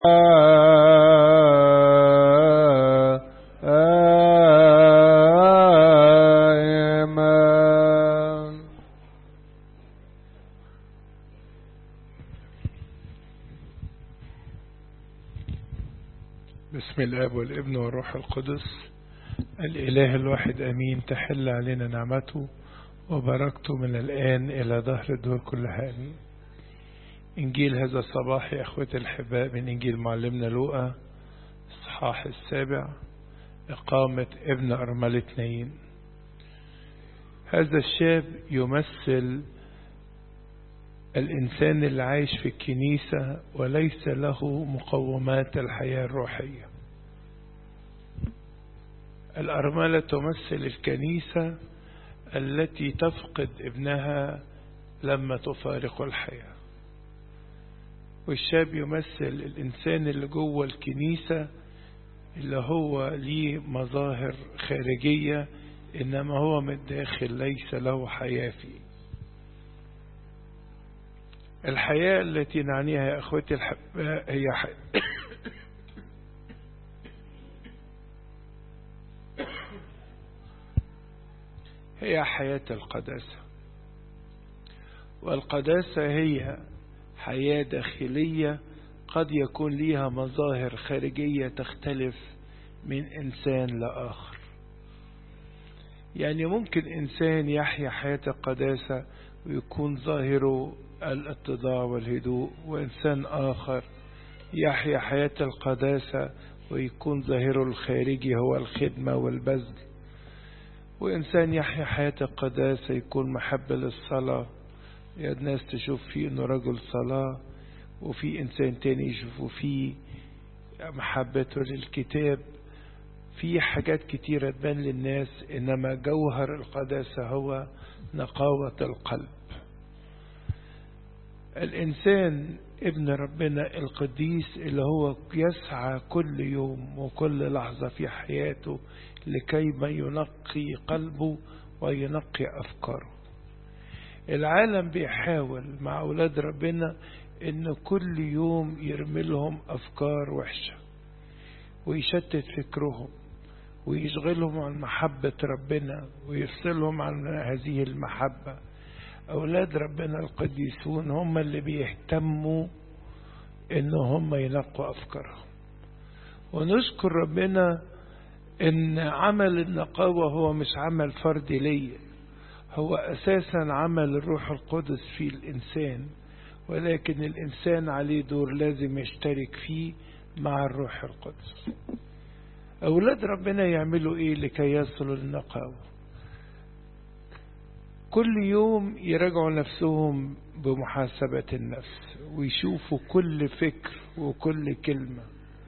آمين بسم الاب والابن والروح القدس الاله الواحد امين تحل علينا نعمته وبركته من الان الى ظهر الدور كلها امين انجيل هذا الصباح يا اخوتي الحباء من انجيل معلمنا لوقا اصحاح السابع اقامة ابن ارملة نايين هذا الشاب يمثل الإنسان اللي عايش في الكنيسة وليس له مقومات الحياة الروحية الأرملة تمثل الكنيسة التي تفقد ابنها لما تفارق الحياة والشاب يمثل الإنسان اللي جوه الكنيسة اللي هو ليه مظاهر خارجية إنما هو من الداخل ليس له حياة فيه الحياة التي نعنيها يا أخوتي الحباء هي حياة هي حياة القداسة والقداسة هي حياة داخلية قد يكون لها مظاهر خارجية تختلف من إنسان لآخر يعني ممكن إنسان يحيا حياة القداسة ويكون ظاهره الاتضاع والهدوء وإنسان آخر يحيا حياة القداسة ويكون ظاهره الخارجي هو الخدمة والبذل وإنسان يحيا حياة القداسة يكون محب للصلاة يا الناس تشوف فيه إنه رجل صلاة وفي إنسان تاني يشوفوا فيه محبته للكتاب في حاجات كتيرة تبان للناس إنما جوهر القداسة هو نقاوة القلب الإنسان ابن ربنا القديس اللي هو يسعى كل يوم وكل لحظة في حياته لكي ما ينقي قلبه وينقي أفكاره العالم بيحاول مع أولاد ربنا إن كل يوم يرمي لهم أفكار وحشة ويشتت فكرهم ويشغلهم عن محبة ربنا ويفصلهم عن هذه المحبة أولاد ربنا القديسون هم اللي بيهتموا إن هم ينقوا أفكارهم ونشكر ربنا إن عمل النقاوة هو مش عمل فردي ليا هو أساسا عمل الروح القدس في الإنسان ولكن الإنسان عليه دور لازم يشترك فيه مع الروح القدس أولاد ربنا يعملوا إيه لكي يصلوا للنقاوة كل يوم يراجعوا نفسهم بمحاسبة النفس ويشوفوا كل فكر وكل كلمة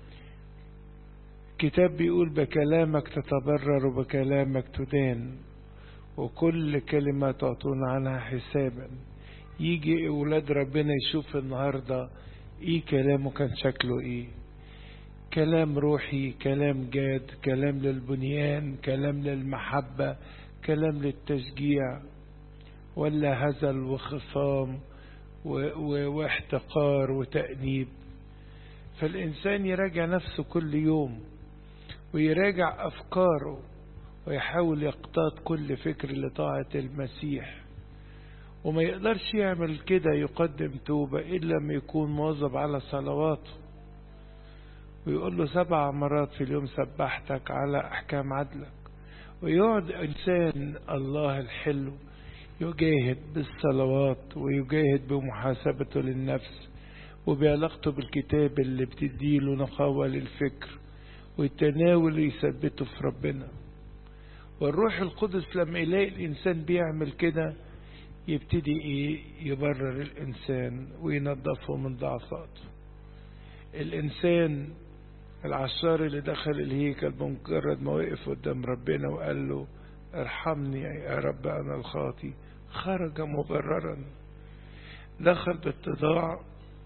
كتاب بيقول بكلامك تتبرر وبكلامك تدان وكل كلمة تعطون عنها حسابا يجي أولاد ربنا يشوف النهاردة إيه كلامه كان شكله إيه كلام روحي كلام جاد كلام للبنيان كلام للمحبة كلام للتشجيع ولا هزل وخصام واحتقار وتأنيب فالإنسان يراجع نفسه كل يوم ويراجع أفكاره ويحاول يقتاد كل فكر لطاعة المسيح وما يقدرش يعمل كده يقدم توبة إلا لما يكون مواظب على صلواته ويقول له سبع مرات في اليوم سبحتك على أحكام عدلك ويقعد إنسان الله الحلو يجاهد بالصلوات ويجاهد بمحاسبته للنفس وبعلاقته بالكتاب اللي بتديله نقاوة للفكر والتناول يثبته في ربنا والروح القدس لما يلاقي الإنسان بيعمل كده يبتدي إيه يبرر الإنسان وينظفه من ضعفاته الإنسان العشار اللي دخل الهيكل بمجرد ما وقف قدام ربنا وقال له ارحمني يا رب أنا الخاطي خرج مبررا دخل باتضاع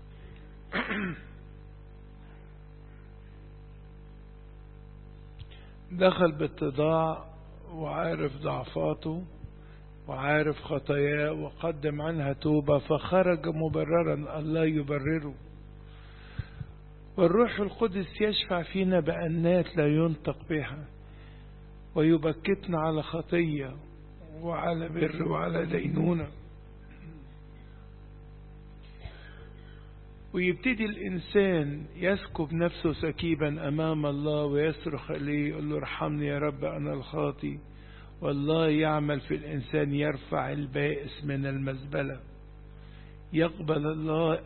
دخل باتضاع وعارف ضعفاته وعارف خطاياه وقدم عنها توبة فخرج مبررا الله يبرره والروح القدس يشفع فينا بأنات لا ينطق بها ويبكتنا على خطية وعلى بر وعلى دينونة ويبتدي الإنسان يسكب نفسه سكيبا أمام الله ويصرخ إليه يقول له ارحمني يا رب أنا الخاطي والله يعمل في الإنسان يرفع البائس من المزبلة يقبل الله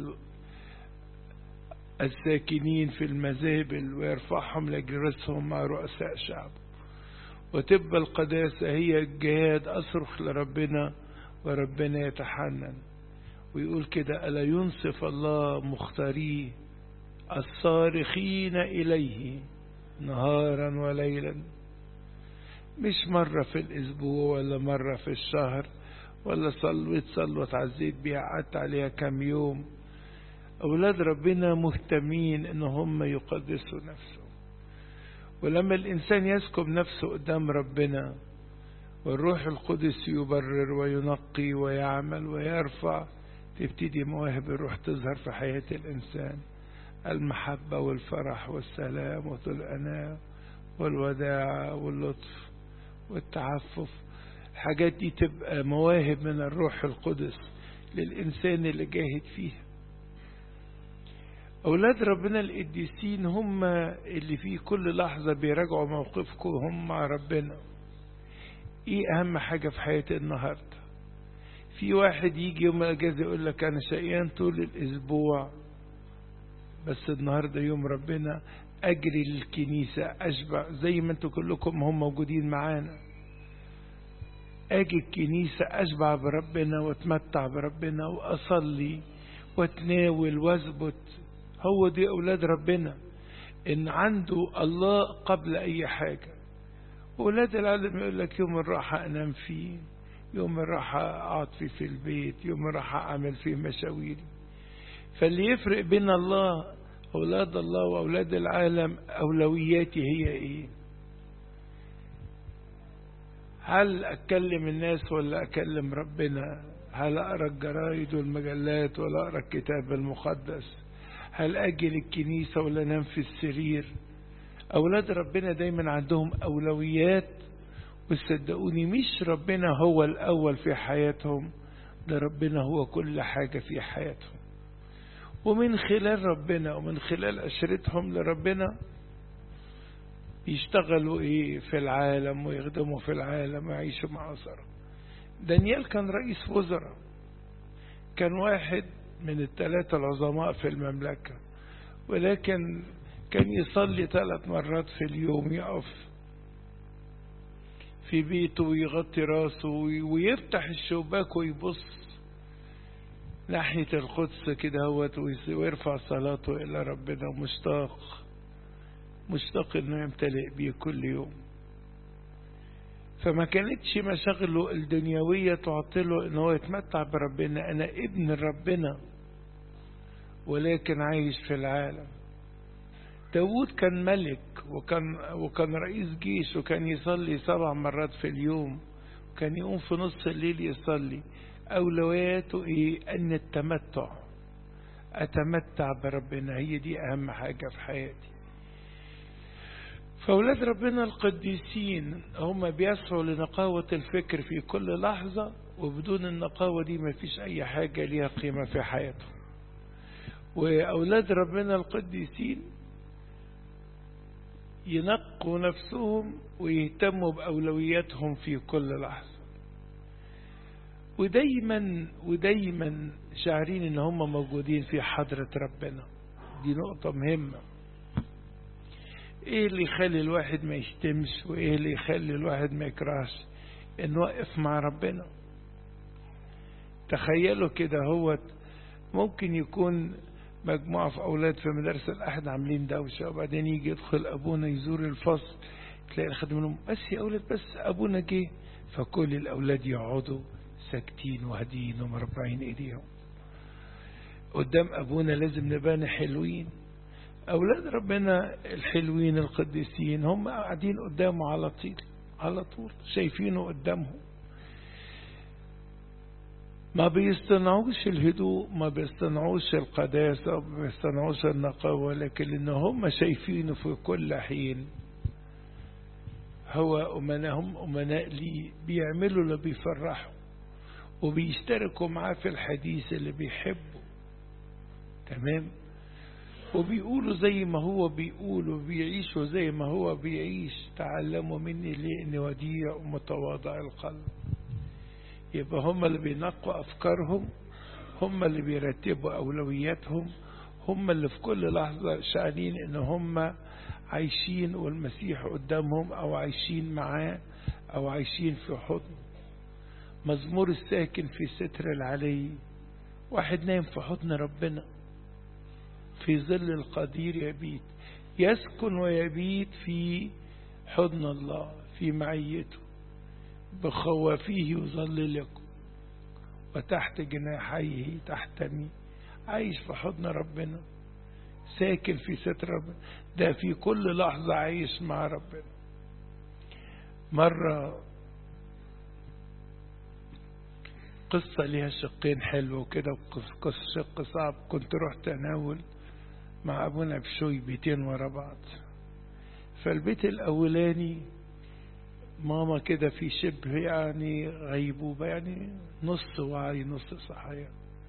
الساكنين في المزابل ويرفعهم لجرسهم مع رؤساء شعب وتبقى القداسة هي الجهاد أصرخ لربنا وربنا يتحنن ويقول كده ألا ينصف الله مختاريه الصارخين إليه نهارا وليلا مش مرة في الأسبوع ولا مرة في الشهر ولا صلوت صلوة عزيت بيها قعدت عليها كم يوم أولاد ربنا مهتمين إن هم يقدسوا نفسهم ولما الإنسان يسكب نفسه قدام ربنا والروح القدس يبرر وينقي ويعمل ويرفع تبتدي مواهب الروح تظهر في حياة الإنسان المحبة والفرح والسلام وطول الأناة والوداع واللطف والتعفف الحاجات دي تبقى مواهب من الروح القدس للإنسان اللي جاهد فيها أولاد ربنا القديسين هم اللي في كل لحظة بيراجعوا موقفكم هم مع ربنا إيه أهم حاجة في حياتي النهاردة في واحد يجي يوم الأجازة يقول لك أنا شقيان طول الأسبوع بس النهاردة يوم ربنا أجري للكنيسة أشبع زي ما أنتوا كلكم هم موجودين معانا أجي الكنيسة أشبع بربنا وأتمتع بربنا وأصلي وأتناول وأثبت هو دي أولاد ربنا إن عنده الله قبل أي حاجة أولاد العالم يقول لك يوم الراحة أنام فيه يوم الراحة أقعد فيه في البيت يوم الراحة أعمل فيه مشاويري فاللي يفرق بين الله أولاد الله وأولاد العالم أولوياتي هي إيه هل أكلم الناس ولا أكلم ربنا هل أقرأ الجرايد والمجلات ولا أقرأ الكتاب المقدس هل أجل الكنيسة ولا أنام في السرير أولاد ربنا دايما عندهم أولويات وصدقوني مش ربنا هو الأول في حياتهم ده ربنا هو كل حاجة في حياتهم ومن خلال ربنا ومن خلال عشرتهم لربنا يشتغلوا ايه في العالم ويخدموا في العالم ويعيشوا مع أسرة دانيال كان رئيس وزراء كان واحد من الثلاثة العظماء في المملكة ولكن كان يصلي ثلاث مرات في اليوم يقف في بيته ويغطي راسه ويفتح الشباك ويبص ناحية القدس كده هوت ويرفع صلاته إلى ربنا مشتاق مشتاق إنه يمتلئ بيه كل يوم فما كانتش مشاغله الدنيوية تعطله إن هو يتمتع بربنا أنا ابن ربنا ولكن عايش في العالم داود كان ملك وكان وكان رئيس جيش وكان يصلي سبع مرات في اليوم وكان يقوم في نص الليل يصلي أولوياته إيه أن التمتع أتمتع بربنا هي دي أهم حاجة في حياتي فأولاد ربنا القديسين هم بيسعوا لنقاوة الفكر في كل لحظة وبدون النقاوة دي ما فيش أي حاجة ليها قيمة في حياتهم وأولاد ربنا القديسين ينقوا نفسهم ويهتموا بأولوياتهم في كل لحظة ودايما ودايما شاعرين ان هم موجودين في حضرة ربنا دي نقطة مهمة ايه اللي يخلي الواحد ما يشتمش وايه اللي يخلي الواحد ما يكرهش انه واقف مع ربنا تخيلوا كده هو ممكن يكون مجموعة في أولاد في مدرسة الأحد عاملين دوشة وبعدين يجي يدخل أبونا يزور الفصل تلاقي الخادم لهم بس يا أولاد بس أبونا جه فكل الأولاد يقعدوا ساكتين وهادين ومربعين إيديهم قدام أبونا لازم نبان حلوين أولاد ربنا الحلوين القديسين هم قاعدين قدامه على طول على طول شايفينه قدامهم ما بيصطنعوش الهدوء ما بيصطنعوش القداسة ما بيصطنعوش النقاوة لكن إن هم شايفينه في كل حين هو أمناء هم أمناء لي بيعملوا اللي بيفرحوا وبيشتركوا معاه في الحديث اللي بيحبه تمام وبيقولوا زي ما هو بيقول وبيعيشوا زي ما هو بيعيش تعلموا مني لأني وديع ومتواضع القلب يبقى هم اللي بينقوا أفكارهم هم اللي بيرتبوا أولوياتهم هم اللي في كل لحظة شاعرين إن هم عايشين والمسيح قدامهم أو عايشين معاه أو عايشين في حضن مزمور الساكن في ستر العلي واحد نايم في حضن ربنا في ظل القدير يبيت يسكن ويبيت في حضن الله في معيته بخوافيه يظللكم وتحت جناحيه تحتمي عايش في حضن ربنا ساكن في ستر ربنا ده في كل لحظة عايش مع ربنا مرة قصة ليها شقين حلو كده وقصة شق صعب كنت رحت أناول مع أبونا بشوي بيتين ورا بعض فالبيت الأولاني ماما كده في شبه يعني غيبوبة يعني نص وعي نص صحية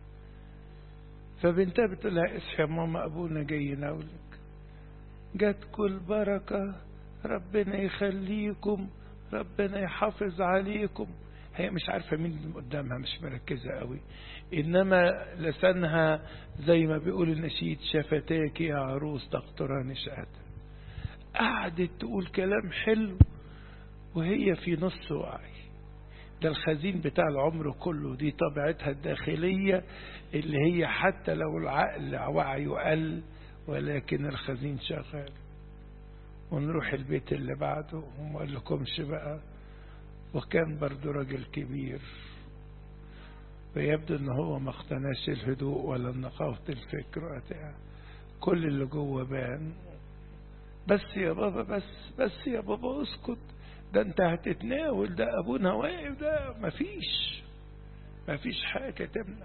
فبنتها بتقول لها اصحي يا ماما أبونا جاي يناولك جت كل بركة ربنا يخليكم ربنا يحافظ عليكم هي مش عارفة مين قدامها مش مركزة قوي إنما لسانها زي ما بيقول النشيد شفتاك يا عروس تقطران شهادة قعدت تقول كلام حلو وهي في نص وعي ده الخزين بتاع العمر كله دي طبيعتها الداخلية اللي هي حتى لو العقل وعيه قل ولكن الخزين شغال ونروح البيت اللي بعده وما قال لكمش بقى وكان برضو راجل كبير ويبدو ان هو ما اقتناش الهدوء ولا نقاوة الفكر وقتها كل اللي جوه بان بس يا بابا بس بس يا بابا اسكت ده انت هتتناول ده ابونا واقف ده مفيش مفيش حاجة تمنع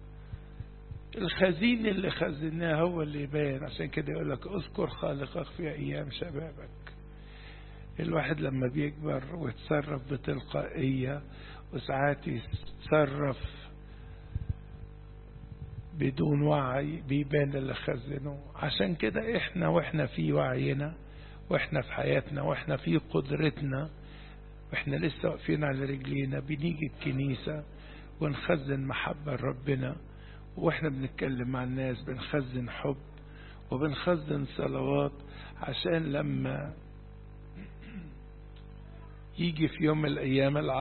الخزين اللي خزناه هو اللي يبان عشان كده يقول لك اذكر خالقك في ايام شبابك الواحد لما بيكبر ويتصرف بتلقائية وساعات يتصرف بدون وعي بيبان اللي خزنه عشان كده احنا واحنا في وعينا واحنا في حياتنا واحنا في قدرتنا واحنا لسه واقفين على رجلينا بنيجي الكنيسة ونخزن محبة لربنا واحنا بنتكلم مع الناس بنخزن حب وبنخزن صلوات عشان لما يجي في يوم من الأيام